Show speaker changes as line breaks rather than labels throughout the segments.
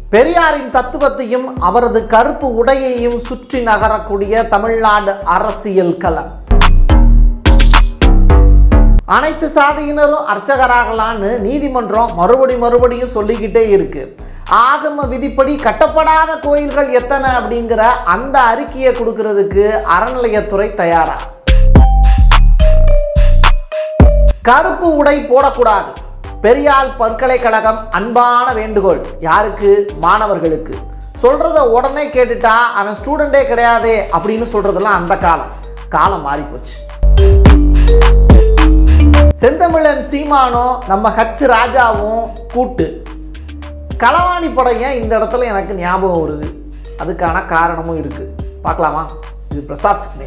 பெரியாரின் தத்துவத்தையும் அவரது கருப்பு உடையையும் சுற்றி நகரக்கூடிய தமிழ்நாடு அரசியல் களம் அனைத்து சாதியினரும் அர்ச்சகராகலான்னு நீதிமன்றம் மறுபடி மறுபடியும் சொல்லிக்கிட்டே இருக்கு ஆகம விதிப்படி கட்டப்படாத கோயில்கள் எத்தனை அப்படிங்கிற அந்த அறிக்கையை கொடுக்கறதுக்கு அறநிலையத்துறை தயாரா கருப்பு உடை போடக்கூடாது பெரியார் பல்கலைக்கழகம் அன்பான வேண்டுகோள் யாருக்கு மாணவர்களுக்கு சொல்றத உடனே கேட்டுட்டா அவன் ஸ்டூடெண்டே கிடையாதே அப்படின்னு சொல்றதெல்லாம் அந்த காலம் காலம் மாறி போச்சு செந்தமிழன் சீமானும் நம்ம ஹச் ராஜாவும் கூட்டு களவாணி படம் ஏன் இந்த இடத்துல எனக்கு ஞாபகம் வருது அதுக்கான காரணமும் இருக்கு பார்க்கலாமா இது பிரசாத் சிக்னே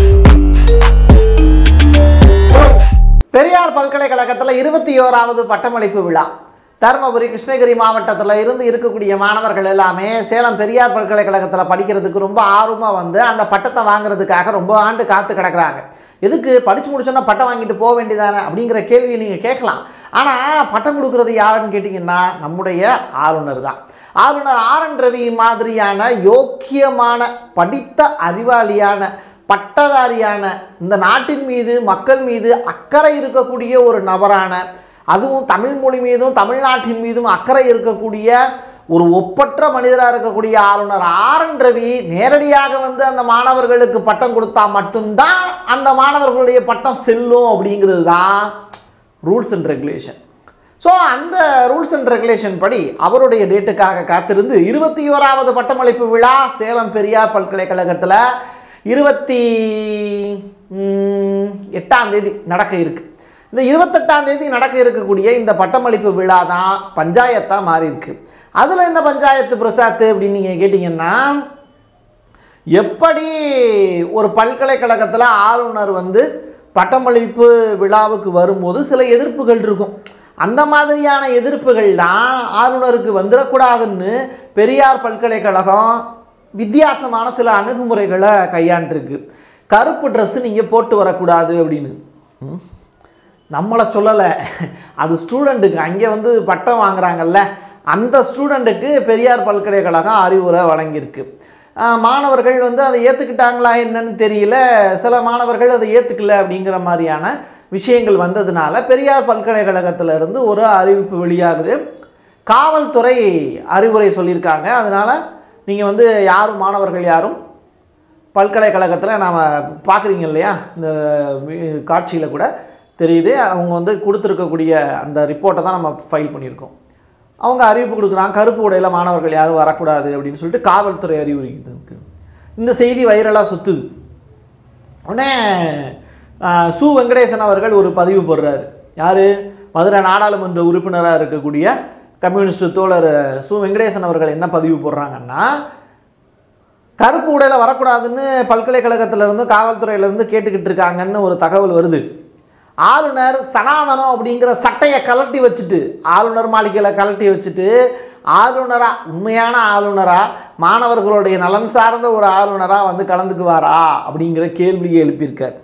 பெரியார் பல்கலைக்கழகத்தில் இருபத்தி ஓராவது பட்டமளிப்பு விழா தருமபுரி கிருஷ்ணகிரி மாவட்டத்தில் இருந்து இருக்கக்கூடிய மாணவர்கள் எல்லாமே சேலம் பெரியார் பல்கலைக்கழகத்தில் படிக்கிறதுக்கு ரொம்ப ஆர்வமாக வந்து அந்த பட்டத்தை வாங்குறதுக்காக ரொம்ப ஆண்டு காத்து கிடக்குறாங்க எதுக்கு படித்து முடிச்சோன்னா பட்டம் வாங்கிட்டு போக வேண்டியதானே அப்படிங்கிற கேள்வியை நீங்கள் கேட்கலாம் ஆனால் பட்டம் கொடுக்கறது யாருன்னு கேட்டிங்கன்னா நம்முடைய ஆளுநர் தான் ஆளுநர் ஆர் என் ரவி மாதிரியான யோக்கியமான படித்த அறிவாளியான பட்டதாரியான இந்த நாட்டின் மீது மக்கள் மீது அக்கறை இருக்கக்கூடிய ஒரு நபரான அதுவும் தமிழ் மொழி மீதும் தமிழ்நாட்டின் மீதும் அக்கறை இருக்கக்கூடிய ஒரு ஒப்பற்ற மனிதராக இருக்கக்கூடிய ஆளுநர் ஆர் என் ரவி நேரடியாக வந்து அந்த மாணவர்களுக்கு பட்டம் கொடுத்தா மட்டும்தான் அந்த மாணவர்களுடைய பட்டம் செல்லும் அப்படிங்கிறது தான் ரூல்ஸ் அண்ட் ரெகுலேஷன் ஸோ அந்த ரூல்ஸ் அண்ட் ரெகுலேஷன் படி அவருடைய டேட்டுக்காக காத்திருந்து இருபத்தி ஓராவது பட்டமளிப்பு விழா சேலம் பெரியார் பல்கலைக்கழகத்தில் இருபத்தி ம், எட்டாம் தேதி நடக்க இருக்கு இந்த இருபத்தெட்டாம் தேதி நடக்க இருக்கக்கூடிய இந்த பட்டமளிப்பு விழா தான் பஞ்சாயத்தாக மாறி இருக்கு அதில் என்ன பஞ்சாயத்து பிரசாத் அப்படின்னு நீங்கள் கேட்டிங்கன்னா எப்படி ஒரு பல்கலைக்கழகத்தில் ஆளுநர் வந்து பட்டமளிப்பு விழாவுக்கு வரும்போது சில எதிர்ப்புகள் இருக்கும் அந்த மாதிரியான எதிர்ப்புகள் தான் ஆளுநருக்கு வந்துடக்கூடாதுன்னு பெரியார் பல்கலைக்கழகம் வித்தியாசமான சில அணுகுமுறைகளை கையாண்டிருக்கு கருப்பு ட்ரெஸ்ஸு நீங்கள் போட்டு வரக்கூடாது அப்படின்னு ம். நம்மளை சொல்லலை அது ஸ்டூடெண்ட்டுக்கு அங்கே வந்து பட்டம் வாங்குறாங்கல்ல அந்த ஸ்டூடெண்ட்டுக்கு பெரியார் பல்கலைக்கழகம் அறிவுரை வழங்கியிருக்கு ஆஹ் மாணவர்கள் வந்து அதை ஏற்றுக்கிட்டாங்களா என்னன்னு தெரியல சில மாணவர்கள் அதை ஏற்றுக்கல அப்படிங்கிற மாதிரியான விஷயங்கள் வந்ததுனால பெரியார் பல்கலைக்கழகத்துல இருந்து ஒரு அறிவிப்பு வெளியாகுது காவல்துறை அறிவுரை சொல்லியிருக்காங்க அதனால் நீங்கள் வந்து யாரும் மாணவர்கள் யாரும் பல்கலைக்கழகத்தில் நாம் பார்க்குறீங்க இல்லையா இந்த காட்சியில் கூட தெரியுது அவங்க வந்து கொடுத்துருக்கக்கூடிய அந்த ரிப்போர்ட்டை தான் நம்ம ஃபைல் பண்ணியிருக்கோம் அவங்க அறிவிப்பு கொடுக்குறாங்க கருப்பு உடையில் மாணவர்கள் யாரும் வரக்கூடாது அப்படின்னு சொல்லிட்டு காவல்துறை அறிவுறுக்குது இந்த செய்தி வைரலாக சுற்றுது உடனே ஆ, சு வெங்கடேசன் அவர்கள் ஒரு பதிவு போடுறாரு யார் மதுரை நாடாளுமன்ற உறுப்பினராக இருக்கக்கூடிய கம்யூனிஸ்ட் தோழர் சு வெங்கடேசன் அவர்கள் என்ன பதிவு போடுறாங்கன்னா கருப்பு உடையில் வரக்கூடாதுன்னு பல்கலைக்கழகத்திலேருந்து காவல்துறையிலேருந்து கேட்டுக்கிட்டு இருக்காங்கன்னு ஒரு தகவல் வருது ஆளுநர் சனாதனம் அப்படிங்கிற சட்டையை கலட்டி வச்சுட்டு ஆளுநர் மாளிகையில் கலட்டி வச்சுட்டு ஆளுநராக உண்மையான ஆளுநராக மாணவர்களுடைய நலன் சார்ந்த ஒரு ஆளுநராக வந்து கலந்துக்குவாரா அப்படிங்கிற கேள்வியை எழுப்பியிருக்கார்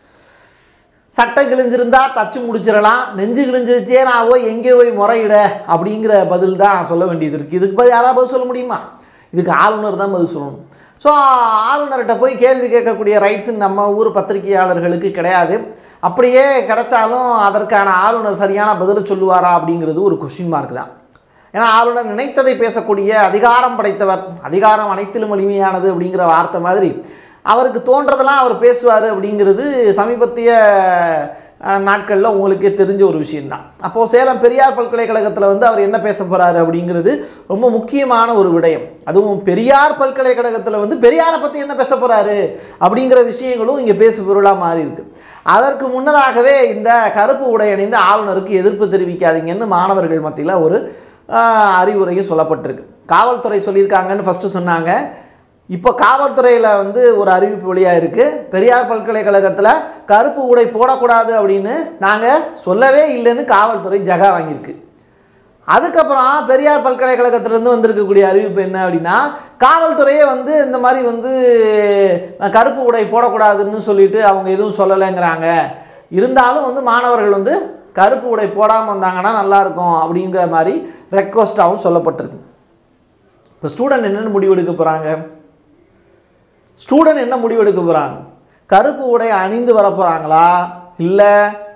சட்டை கிழிஞ்சிருந்தா தச்சு முடிச்சிடலாம் நெஞ்சு கிழிஞ்சிருச்சே நான் போய் எங்கே போய் முறையிட அப்படிங்கிற பதில் தான் சொல்ல வேண்டியது இருக்குது இதுக்கு பதில் யாராவது பதில் சொல்ல முடியுமா இதுக்கு ஆளுநர் தான் பதில் சொல்லணும் ஸோ ஆளுநர்கிட்ட போய் கேள்வி கேட்கக்கூடிய ரைட்ஸ் நம்ம ஊர் பத்திரிகையாளர்களுக்கு கிடையாது அப்படியே கிடைச்சாலும் அதற்கான ஆளுநர் சரியான பதில் சொல்லுவாரா அப்படிங்கிறது ஒரு கொஷின் மார்க் தான் ஏன்னா ஆளுநர் நினைத்ததை பேசக்கூடிய அதிகாரம் படைத்தவர் அதிகாரம் அனைத்திலும் வலிமையானது அப்படிங்கிற வார்த்தை மாதிரி அவருக்கு தோன்றதெல்லாம் அவர் பேசுவார் அப்படிங்கிறது சமீபத்திய நாட்களில் உங்களுக்கே தெரிஞ்ச ஒரு விஷயம்தான் அப்போது சேலம் பெரியார் பல்கலைக்கழகத்தில் வந்து அவர் என்ன பேச போகிறாரு அப்படிங்கிறது ரொம்ப முக்கியமான ஒரு விடயம் அதுவும் பெரியார் பல்கலைக்கழகத்தில் வந்து பெரியாரை பற்றி என்ன பேச போகிறாரு அப்படிங்கிற விஷயங்களும் இங்கே பேசு பொருளாக மாறி இருக்கு அதற்கு முன்னதாகவே இந்த கருப்பு உடை அணிந்து ஆளுநருக்கு எதிர்ப்பு தெரிவிக்காதீங்கன்னு மாணவர்கள் மத்தியில் ஒரு ஆஹ், அறிவுரையும் சொல்லப்பட்டிருக்கு காவல்துறை சொல்லியிருக்காங்கன்னு ஃபஸ்ட்டு சொன்னாங்க இப்போ காவல்துறையில் வந்து ஒரு அறிவிப்பு வெளியாக இருக்குது பெரியார் பல்கலைக்கழகத்தில் கருப்பு உடை போடக்கூடாது அப்படின்னு நாங்கள் சொல்லவே இல்லைன்னு காவல்துறை ஜகா வாங்கியிருக்கு அதுக்கப்புறம் பெரியார் பல்கலைக்கழகத்திலேருந்து வந்திருக்கக்கூடிய அறிவிப்பு என்ன அப்படின்னா காவல்துறையே வந்து இந்த மாதிரி வந்து அஹ், கருப்பு உடை போடக்கூடாதுன்னு சொல்லிட்டு அவங்க எதுவும் சொல்லலைங்கிறாங்க இருந்தாலும் வந்து மாணவர்கள் வந்து கருப்பு உடை போடாமல் வந்தாங்கன்னா நல்லாயிருக்கும் அப்படிங்கிற மாதிரி ரெக்வஸ்ட்டாகவும் சொல்லப்பட்டிருக்கு இப்போ ஸ்டூடெண்ட் என்னென்ன முடிவெடுக்க போகிறாங்க ஸ்டூடெண்ட் என்ன முடிவெடுக்க போகிறாங்க கருப்பு உடை அணிந்து வர போகிறாங்களா இல்லை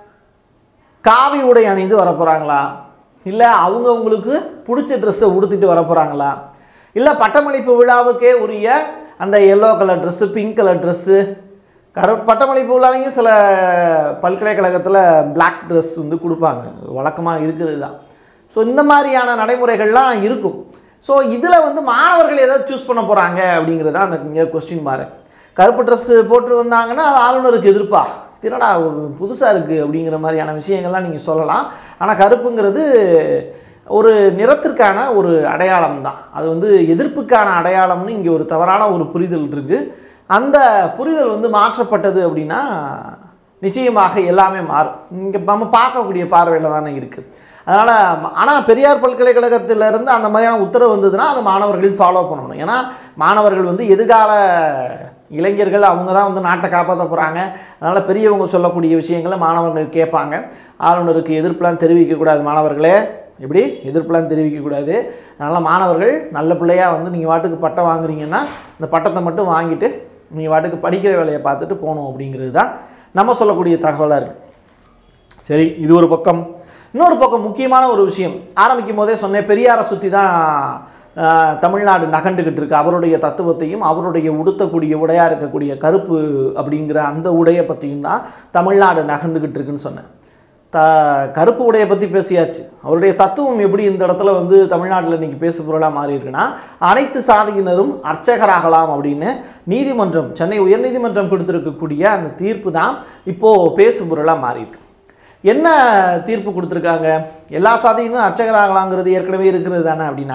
காவி உடை அணிந்து வர போகிறாங்களா இல்லை அவங்கவுங்களுக்கு பிடிச்ச ட்ரெஸ்ஸை உடுத்திட்டு வர போகிறாங்களா இல்லை பட்டமளிப்பு விழாவுக்கே உரிய அந்த yellow colour dress pink colour dress கரு பட்டமளிப்பு விழாலையும் சில பல்கலைக்கழகத்தில் Black ட்ரெஸ் வந்து கொடுப்பாங்க வழக்கமாக இருக்கிறது தான் ஸோ இந்த மாதிரியான நடைமுறைகள்லாம் இருக்கும் ஸோ இதில் வந்து மாணவர்கள் எதை சூஸ் பண்ண போகிறாங்க அப்படிங்கிறது தான் அந்த இங்கே கொஸ்டின் பாரு கருப்பு ட்ரெஸ்ஸு போட்டு வந்தாங்கன்னா அது ஆளுநருக்கு எதிர்ப்பா தினடா புதுசாக இருக்குது அப்படிங்கிற மாதிரியான விஷயங்கள்லாம் நீங்கள் சொல்லலாம் ஆனால் கருப்புங்கிறது ஒரு நிறத்திற்கான ஒரு அடையாளம் தான் அது வந்து எதிர்ப்புக்கான அடையாளம்னு இங்கே ஒரு தவறான ஒரு புரிதல் இருக்குது அந்த புரிதல் வந்து மாற்றப்பட்டது அப்படின்னா நிச்சயமாக எல்லாமே மாறும் இங்கே நம்ம பார்க்கக்கூடிய பார்வையில் தானே இருக்குது அதனால் ஆனால் பெரியார் பல்கலைக்கழகத்திலிருந்து அந்த மாதிரியான உத்தரவு வந்ததுன்னா அதை மாணவர்கள் ஃபாலோ பண்ணணும் ஏன்னா மாணவர்கள் வந்து எதிர்கால இளைஞர்கள் அவங்க தான் வந்து நாட்டை காப்பாற்ற போகிறாங்க அதனால் பெரியவங்க சொல்லக்கூடிய விஷயங்களை மாணவர்கள் கேட்பாங்க ஆளுநருக்கு எதிர்ப்புலாம் தெரிவிக்கக்கூடாது மாணவர்களே எப்படி எதிர்ப்புலாம் தெரிவிக்கக்கூடாது அதனால் மாணவர்கள் நல்ல பிள்ளையாக வந்து நீங்கள் வாட்டுக்கு பட்டம் வாங்குறீங்கன்னா இந்த பட்டத்தை மட்டும் வாங்கிட்டு நீங்கள் வாட்டுக்கு படிக்கிற வேலையை பார்த்துட்டு போகணும் அப்படிங்கிறது தான் நம்ம சொல்லக்கூடிய தகவலாக இருக்குது சரி இது ஒரு பக்கம் இன்னொரு பக்கம் முக்கியமான ஒரு விஷயம் ஆரம்பிக்கும் போதே சொன்னேன் பெரியாரை சுற்றி தான் ஆஹ், தமிழ்நாடு நகண்டுக்கிட்டு இருக்கு அவருடைய தத்துவத்தையும் அவருடைய உடுத்தக்கூடிய உடையாக இருக்கக்கூடிய கருப்பு அப்படிங்கிற அந்த உடையை பற்றியும் தான் தமிழ்நாடு நகர்ந்துக்கிட்டு இருக்குன்னு சொன்னேன் த கருப்பு உடையை பற்றி பேசியாச்சு அவருடைய தத்துவம் எப்படி இந்த இடத்துல வந்து தமிழ்நாட்டில் இன்னைக்கு பேசு பொருளாக மாறி இருக்குன்னா அனைத்து சாதியினரும் அர்ச்சகராகலாம் அப்படின்னு நீதிமன்றம் சென்னை உயர்நீதிமன்றம் கொடுத்துருக்கக்கூடிய அந்த தீர்ப்பு தான் இப்போது பேசு பொருளாக மாறி இருக்கு என்ன தீர்ப்பு கொடுத்துருக்காங்க எல்லா சாதியினரும் அர்ச்சகராகலாங்கிறது ஏற்கனவே இருக்கிறது தானே அப்படின்னா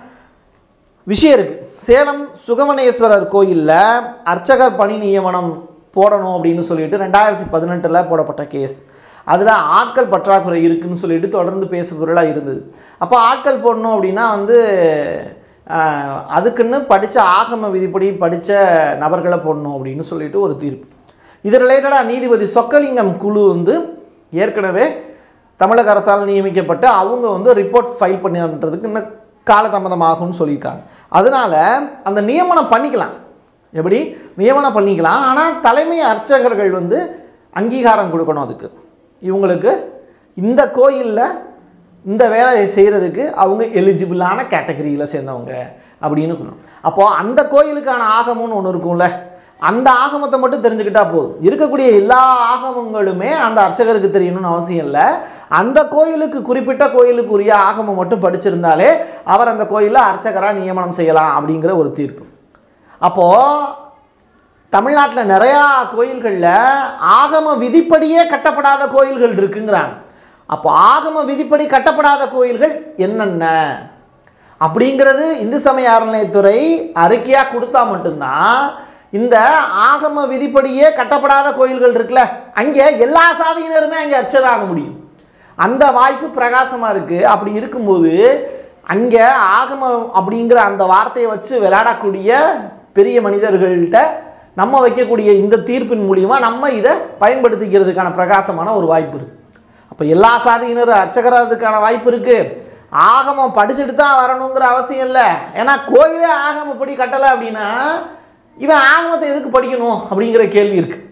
விஷயம் இருக்குது சேலம் சுகவனேஸ்வரர் கோயிலில் அர்ச்சகர் பணி நியமனம் போடணும் அப்படின்னு சொல்லிட்டு ரெண்டாயிரத்தி பதினெட்டில் போடப்பட்ட கேஸ் அதில் ஆட்கள் பற்றாக்குறை இருக்குன்னு சொல்லிட்டு தொடர்ந்து பேசு பொருளாக இருந்தது அப்போ ஆட்கள் போடணும் அப்படின்னா வந்து ஆஹ், அதுக்குன்னு படித்த ஆகம விதிப்படி படித்த நபர்களை போடணும் அப்படின்னு சொல்லிட்டு ஒரு தீர்ப்பு இது ரிலேட்டடாக நீதிபதி சொக்கலிங்கம் குழு வந்து ஏற்கனவே தமிழக அரசால் நியமிக்கப்பட்டு அவங்க வந்து ரிப்போர்ட் ஃபைல் பண்ணுறதுக்கு இன்னும் காலதாமதமாகும்னு சொல்லியிருக்காங்க அதனால் அந்த நியமனம் பண்ணிக்கலாம் எப்படி நியமனம் பண்ணிக்கலாம் ஆனால் தலைமை அர்ச்சகர்கள் வந்து அங்கீகாரம் கொடுக்கணும் அதுக்கு இவங்களுக்கு இந்த கோயிலில் இந்த வேலையை செய்கிறதுக்கு அவங்க எலிஜிபிளான கேட்டகரியில் சேர்ந்தவங்க அப்படின்னு சொல்லணும் அப்போது அந்த கோயிலுக்கான ஆகமம்னு ஒன்று இருக்கும்ல அந்த ஆகமத்தை மட்டும் தெரிஞ்சுக்கிட்டா போதும் இருக்கக்கூடிய எல்லா ஆகமங்களுமே அந்த அர்ச்சகருக்கு தெரியணும்னு அவசியம் இல்லை அந்த கோயிலுக்கு குறிப்பிட்ட கோயிலுக்கு உரிய ஆகமம் மட்டும் படிச்சிருந்தாலே அவர் அந்த கோயிலில் அர்ச்சகராக நியமனம் செய்யலாம் அப்படிங்கிற ஒரு தீர்ப்பு அப்போது தமிழ்நாட்டில் நிறையா கோயில்களில் ஆகம விதிப்படியே கட்டப்படாத கோயில்கள் இருக்குங்கிறாங்க அப்போ ஆகம விதிப்படி கட்டப்படாத கோயில்கள் என்னென்ன அப்படிங்கிறது இந்து சமய அறநிலையத்துறை அறிக்கையாக கொடுத்தா மட்டும்தான் இந்த ஆகம விதிப்படியே கட்டப்படாத கோயில்கள் இருக்குல்ல அங்கே எல்லா சாதியினருமே அங்கே அர்ச்சராக முடியும் அந்த வாய்ப்பு பிரகாசமாக இருக்குது அப்படி இருக்கும்போது அங்கே ஆகமம் அப்படிங்கிற அந்த வார்த்தையை வச்சு விளையாடக்கூடிய பெரிய மனிதர்கள்ட்ட நம்ம வைக்கக்கூடிய இந்த தீர்ப்பின் மூலியமா நம்ம இதை பயன்படுத்திக்கிறதுக்கான பிரகாசமான ஒரு வாய்ப்பு இருக்குது அப்போ எல்லா சாதியினரும் அர்ச்சகராதுக்கான வாய்ப்பு இருக்குது ஆகமம் படிச்சுட்டு தான் வரணுங்கிற அவசியம் இல்லை ஏன்னா கோயிலே ஆகமப்படி கட்டலை அப்படின்னா இவன் ஆகமத்தை எதுக்கு படிக்கணும் அப்படிங்கிற கேள்வி இருக்குது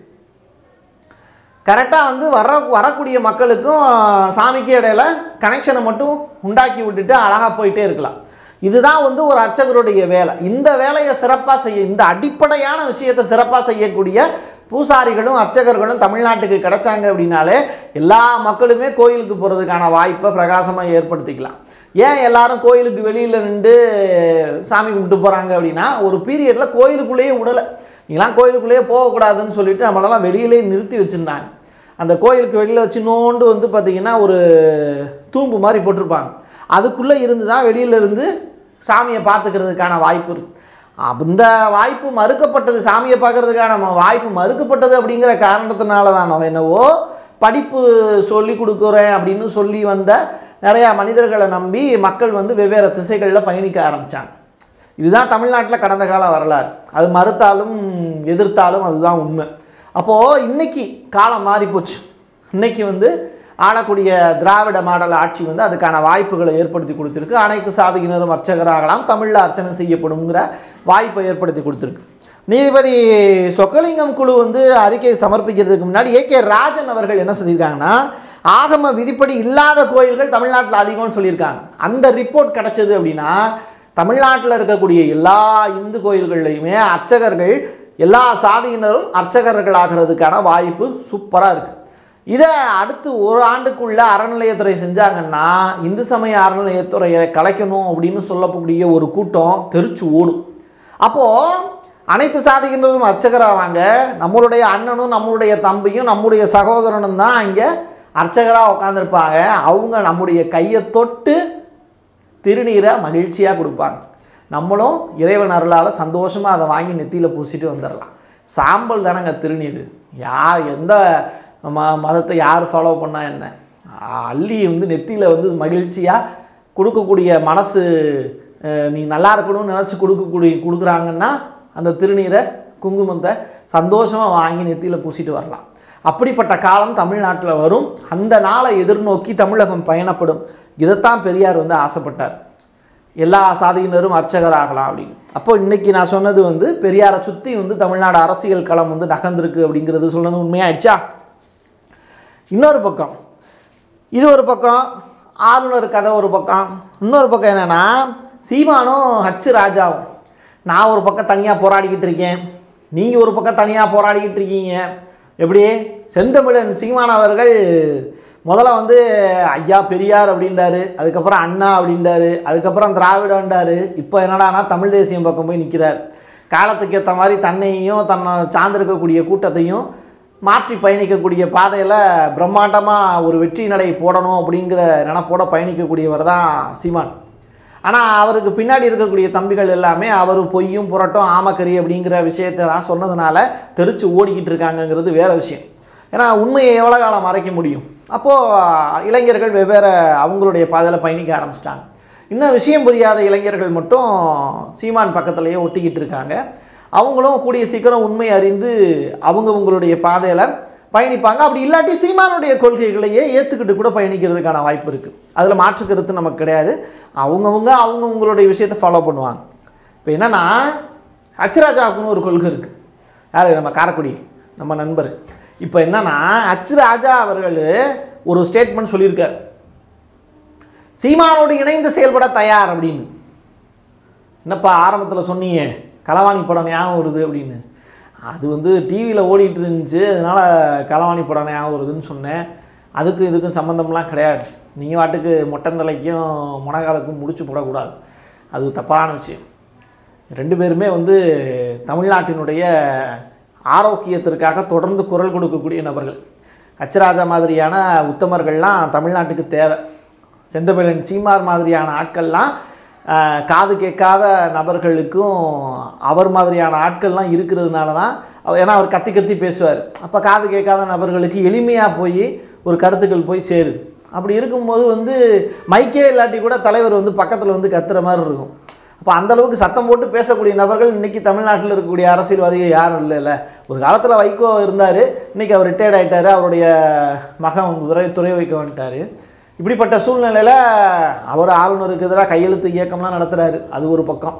கரெக்டாக வந்து வர வரக்கூடிய மக்களுக்கும் சாமிக்கு இடையில கனெக்ஷனை மட்டும் உண்டாக்கி விட்டுட்டு அழகாக போயிட்டே இருக்கலாம் இதுதான் வந்து ஒரு அர்ச்சகருடைய வேலை இந்த வேலையை சிறப்பாக செய்ய இந்த அடிப்படையான விஷயத்தை சிறப்பாக செய்யக்கூடிய பூசாரிகளும் அர்ச்சகர்களும் தமிழ்நாட்டுக்கு கிடைச்சாங்க அப்படின்னாலே எல்லா மக்களுமே கோயிலுக்கு போகிறதுக்கான வாய்ப்பை பிரகாசமாக ஏற்படுத்திக்கலாம் ஏன் எல்லாரும் கோயிலுக்கு வெளியில் நின்று சாமி கும்பிட்டு போகிறாங்க அப்படின்னா ஒரு பீரியடில் கோயிலுக்குள்ளேயே விடலை நீங்களாம் கோயிலுக்குள்ளேயே போகக்கூடாதுன்னு சொல்லிட்டு நம்மளெல்லாம் வெளியிலே நிறுத்தி வச்சுருந்தாங்க அந்த கோயிலுக்கு வெளியில் வச்சு நோண்டு வந்து பார்த்திங்கன்னா ஒரு தூம்பு மாதிரி போட்டிருப்பாங்க அதுக்குள்ளே இருந்து தான் வெளியில இருந்து சாமியை பார்த்துக்கிறதுக்கான வாய்ப்பு இருக்கு அந்த வாய்ப்பு மறுக்கப்பட்டது சாமியை பார்க்கறதுக்கான ம- வாய்ப்பு மறுக்கப்பட்டது அப்படிங்கிற காரணத்தினால தான் நம்ம என்னவோ படிப்பு சொல்லி கொடுக்குறேன் அப்படின்னு சொல்லி வந்த நிறையா மனிதர்களை நம்பி மக்கள் வந்து வெவ்வேறு திசைகளில் பயணிக்க ஆரம்பித்தாங்க இதுதான் தமிழ்நாட்டில் கடந்த கால வரலாறு அது மறுத்தாலும் எதிர்த்தாலும் அதுதான் உண்மை அப்போது இன்னைக்கு காலம் மாறி போச்சு இன்னைக்கு வந்து ஆளக்கூடிய திராவிட மாடல் ஆட்சி வந்து அதுக்கான வாய்ப்புகளை ஏற்படுத்தி கொடுத்துருக்கு அனைத்து சாதகினரும் அர்ச்சகராகலாம் தமிழில் அர்ச்சனை செய்யப்படுங்கிற வாய்ப்பை ஏற்படுத்தி கொடுத்துருக்கு நீதிபதி சொக்கலிங்கம் குழு வந்து அறிக்கை சமர்ப்பிக்கிறதுக்கு முன்னாடி ஏ கே ராஜன் அவர்கள் என்ன சொல்லியிருக்காங்கன்னா ஆகம விதிப்படி இல்லாத கோயில்கள் தமிழ்நாட்டில் அதிகம்னு சொல்லியிருக்காங்க அந்த ரிப்போர்ட் கிடைச்சது அப்படின்னா தமிழ்நாட்டில் இருக்கக்கூடிய எல்லா இந்து கோயில்கள்லையுமே அர்ச்சகர்கள் எல்லா சாதியினரும் அர்ச்சகர்கள் ஆகிறதுக்கான வாய்ப்பு சூப்பராக இருக்குது இதை அடுத்து ஒரு ஆண்டுக்குள்ள அறநிலையத்துறை செஞ்சாங்கன்னா இந்து சமய அறநிலையத்துறையை கலைக்கணும் அப்படின்னு சொல்லக்கூடிய ஒரு கூட்டம் தெரிச்சு ஓடும் அப்போது அனைத்து சாதியினரும் அர்ச்சகராவாங்க நம்மளுடைய அண்ணனும் நம்மளுடைய தம்பியும் நம்முடைய சகோதரனும் தான் இங்கே அர்ச்சகராக உட்காந்துருப்பாங்க அவங்க நம்முடைய கையை தொட்டு திருநீரை மகிழ்ச்சியாக கொடுப்பாங்க நம்மளும் இறைவன் அருளால் சந்தோஷமாக அதை வாங்கி நெத்தியில் பூசிட்டு வந்துடலாம் சாம்பல் தானங்க திருநீர் யார் எந்த ம மதத்தை யார் ஃபாலோ பண்ணால் என்ன அள்ளி வந்து நெத்தியில் வந்து மகிழ்ச்சியாக கொடுக்கக்கூடிய மனசு அஹ், நீ நல்லா இருக்கணும்னு நினச்சி கொடுக்கக்கூடிய கொடுக்குறாங்கன்னா அந்த திருநீரை குங்குமத்தை சந்தோஷமாக வாங்கி நெத்தியில் பூசிட்டு வரலாம் அப்படிப்பட்ட காலம் தமிழ்நாட்டில் வரும் அந்த நாளை எதிர்நோக்கி தமிழகம் பயணப்படும் இதைத்தான் பெரியார் வந்து ஆசைப்பட்டார் எல்லா சாதியினரும் அர்ச்சகராகலாம் அப்படின்னு அப்போ இன்னைக்கு நான் சொன்னது வந்து பெரியாரை சுற்றி வந்து தமிழ்நாடு அரசியல் களம் வந்து நகர்ந்திருக்கு அப்படிங்கிறது சொன்னது உண்மையாயிடுச்சா இன்னொரு பக்கம் இது ஒரு பக்கம் ஆளுநர் கதை ஒரு பக்கம் இன்னொரு பக்கம் என்னென்னா சீமானும் ஹச்சு ராஜாவும் நான் ஒரு பக்கம் தனியாக போராடிக்கிட்டு இருக்கேன் நீங்கள் ஒரு பக்கம் தனியாக போராடிக்கிட்டு இருக்கீங்க எப்படி செந்தமிழன் சீமான் அவர்கள் முதல்ல வந்து ஐயா பெரியார் அப்படின்றாரு அதுக்கப்புறம் அண்ணா அப்படின்றாரு அதுக்கப்புறம் திராவிடன்றாரு இப்போ என்னடானா தமிழ் தேசியம் பக்கம் போய் நிற்கிறார் காலத்துக்கு ஏற்ற மாதிரி தன்னையும் தன்னை சார்ந்திருக்கக்கூடிய கூட்டத்தையும் மாற்றி பயணிக்கக்கூடிய பாதையில் பிரம்மாண்டமாக ஒரு வெற்றி நடை போடணும் அப்படிங்கிற நினப்போட பயணிக்கக்கூடியவர் தான் சீமான் ஆனால் அவருக்கு பின்னாடி இருக்கக்கூடிய தம்பிகள் எல்லாமே அவர் பொய்யும் புரட்டும் ஆமக்கறி அப்படிங்கிற விஷயத்தை நான் சொன்னதுனால தெரிச்சு ஓடிக்கிட்டு இருக்காங்கங்கிறது வேற விஷயம் ஏன்னா உண்மையை எவ்வளோ காலம் மறைக்க முடியும் அப்போது இளைஞர்கள் வெவ்வேறு அவங்களுடைய பாதையில் பயணிக்க ஆரம்பிச்சிட்டாங்க இன்னும் விஷயம் புரியாத இளைஞர்கள் மட்டும் சீமான் பக்கத்துலேயே ஒட்டிக்கிட்டு இருக்காங்க அவங்களும் கூடிய சீக்கிரம் உண்மை அறிந்து அவங்கவங்களுடைய பாதையில் பயணிப்பாங்க அப்படி இல்லாட்டி சீமானுடைய கொள்கைகளையே ஏற்றுக்கிட்டு கூட பயணிக்கிறதுக்கான வாய்ப்பு இருக்குது அதில் மாற்று கருத்து நமக்கு கிடையாது அவங்கவுங்க அவங்கவுங்களுடைய விஷயத்தை ஃபாலோ பண்ணுவாங்க இப்போ என்னென்னா அச்சுராஜாவுக்குன்னு ஒரு கொள்கை இருக்குது யார் நம்ம காரக்குடி நம்ம நண்பர் இப்போ என்னன்னா அச்சு ராஜா அவர்கள் ஒரு ஸ்டேட்மெண்ட் சொல்லியிருக்கார் சீமானோடு இணைந்து செயல்பட தயார் அப்படின்னு என்னப்பா ஆரம்பத்தில் சொன்னீங்க களவாணி படம் ஞாபகம் வருது அப்படின்னு அது வந்து டிவியில் ஓடிட்டு இருந்துச்சு அதனால் களவாணி படம் ஞாபகம் வருதுன்னு சொன்னேன் அதுக்கும் இதுக்கும் சம்மந்தம்லாம் கிடையாது நீங்கள் வாட்டுக்கு மொட்டந்தலைக்கும் முனகாலுக்கும் முடிச்சு போடக்கூடாது அது தப்பான விஷயம் ரெண்டு பேருமே வந்து தமிழ்நாட்டினுடைய ஆரோக்கியத்திற்காக தொடர்ந்து குரல் கொடுக்கக்கூடிய நபர்கள் அச்சராஜா மாதிரியான உத்தமர்கள்லாம் தமிழ்நாட்டுக்கு தேவை செந்தமிழன் சீமார் மாதிரியான ஆட்கள்லாம் ஆஹ், காது கேட்காத நபர்களுக்கும் அவர் மாதிரியான ஆட்கள்லாம் இருக்கிறதுனால தான் அவர் ஏன்னா அவர் கத்தி கத்தி பேசுவார் அப்போ காது கேட்காத நபர்களுக்கு எளிமையாக போய் ஒரு கருத்துக்கள் போய் சேருது அப்படி இருக்கும்போது வந்து மைக்கே இல்லாட்டி கூட தலைவர் வந்து பக்கத்தில் வந்து கத்துற மாதிரி இருக்கும் அப்போ அந்த அளவுக்கு சத்தம் போட்டு பேசக்கூடிய நபர்கள் இன்னைக்கு தமிழ்நாட்டில் இருக்கக்கூடிய அரசியல்வாதிகள் யாரும் இல்லைல்ல ஒரு காலத்தில் வைகோ இருந்தார் இன்னைக்கு அவர் ரிட்டையர்ட் ஆயிட்டாரு அவருடைய மகன் துறை துறை வைக்க வந்துட்டார் இப்படிப்பட்ட சூழ்நிலையில் அவர் ஆளுநருக்கு எதிராக கையெழுத்து இயக்கம்லாம் நடத்துகிறாரு அது ஒரு பக்கம்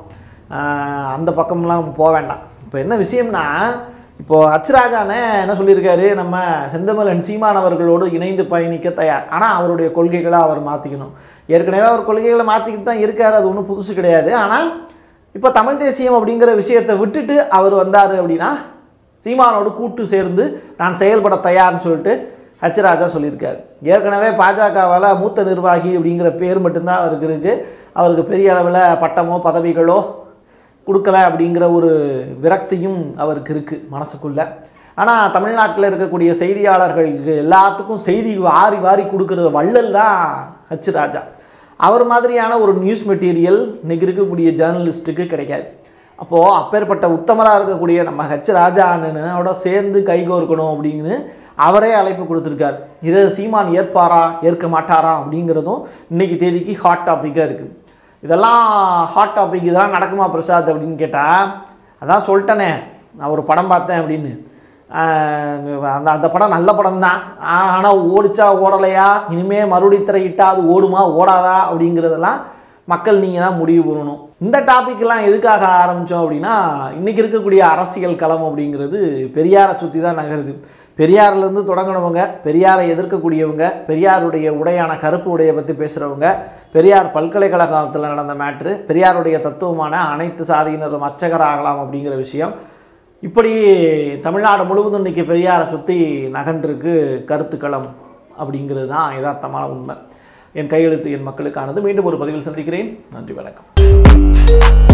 ஆஹ் அந்த பக்கம்லாம் நம்ம போக வேண்டாம் இப்போ என்ன விஷயம்னா இப்போது அச்சுராஜானே என்ன சொல்லியிருக்காரு நம்ம செந்தமிழன் சீமானவர்களோடு இணைந்து பயணிக்க தயார் ஆனால் அவருடைய கொள்கைகளை அவர் மாற்றிக்கணும் ஏற்கனவே அவர் கொள்கைகளை மாற்றிக்கிட்டு தான் இருக்கார் அது ஒன்றும் புதுசு கிடையாது ஆனால் இப்போ தமிழ் தேசியம் அப்படிங்கிற விஷயத்தை விட்டுட்டு அவர் வந்தார் அப்படின்னா சீமானோடு கூட்டு சேர்ந்து நான் செயல்பட தயார்னு சொல்லிட்டு ஹச்ராஜா சொல்லியிருக்காரு ஏற்கனவே பாஜகவால் மூத்த நிர்வாகி அப்படிங்கிற பேர் மட்டும்தான் அவருக்கு இருக்குது அவருக்கு பெரிய அளவில் பட்டமோ பதவிகளோ கொடுக்கல அப்படிங்கிற ஒரு விரக்தியும் அவருக்கு இருக்குது மனசுக்குள்ள ஆனால் தமிழ்நாட்டில் இருக்கக்கூடிய செய்தியாளர்கள் இது எல்லாத்துக்கும் செய்தி வாரி வாரி கொடுக்கறது வள்ளல் தான் ஹச் ராஜா அவர் மாதிரியான ஒரு நியூஸ் மெட்டீரியல் இன்னைக்கு இருக்கக்கூடிய ஜேர்னலிஸ்ட்டுக்கு கிடைக்காது அப்போது அப்பேற்பட்ட உத்தமராக இருக்கக்கூடிய நம்ம ஹச் ராஜா அண்ணனோட சேர்ந்து கைகோர்க்கணும் அப்படின்னு அவரே அழைப்பு கொடுத்துருக்கார் இதை சீமான் ஏற்பாரா ஏற்க மாட்டாரா அப்படிங்கிறதும் இன்னைக்கு தேதிக்கு ஹாட் டாப்பிக்காக இருக்குது இதெல்லாம் ஹாட் டாபிக் இதெல்லாம் நடக்குமா பிரசாத் அப்படின்னு கேட்டால் அதான் சொல்லிட்டேனே நான் ஒரு படம் பார்த்தேன் அப்படின்னு ஆஹ் அந்த அந்த படம் நல்ல படம் தான் ஆனால் ஓடிச்சா ஓடலையா இனிமே மறுபடி திரையிட்டா அது ஓடுமா ஓடாதா அப்படிங்கிறதெல்லாம் மக்கள் நீங்கள் தான் முடிவு பண்ணணும் இந்த டாபிக்லாம் எதுக்காக ஆரம்பித்தோம் அப்படின்னா இன்றைக்கி இருக்கக்கூடிய அரசியல் களம் அப்படிங்கிறது பெரியாரை சுற்றி தான் நகருது பெரியார்லேருந்து தொடங்கினவங்க பெரியாரை எதிர்க்கக்கூடியவங்க பெரியாருடைய உடையான கருப்பு உடையை பற்றி பேசுகிறவங்க பெரியார் பல்கலைக்கழகத்தில் நடந்த மேட்ரு பெரியாருடைய தத்துவமான அனைத்து சாதியினரும் அர்ச்சகராகலாம் அப்படிங்கிற விஷயம் இப்படி தமிழ்நாடு முழுவதும் இன்றைக்கி பெரியாரை சுற்றி நகன்றிருக்கு கருத்துக்களம் அப்படிங்கிறது தான் யதார்த்தமான உண்மை என் கையெழுத்து என் மக்களுக்கானது மீண்டும் ஒரு பதிவில் சந்திக்கிறேன் நன்றி வணக்கம்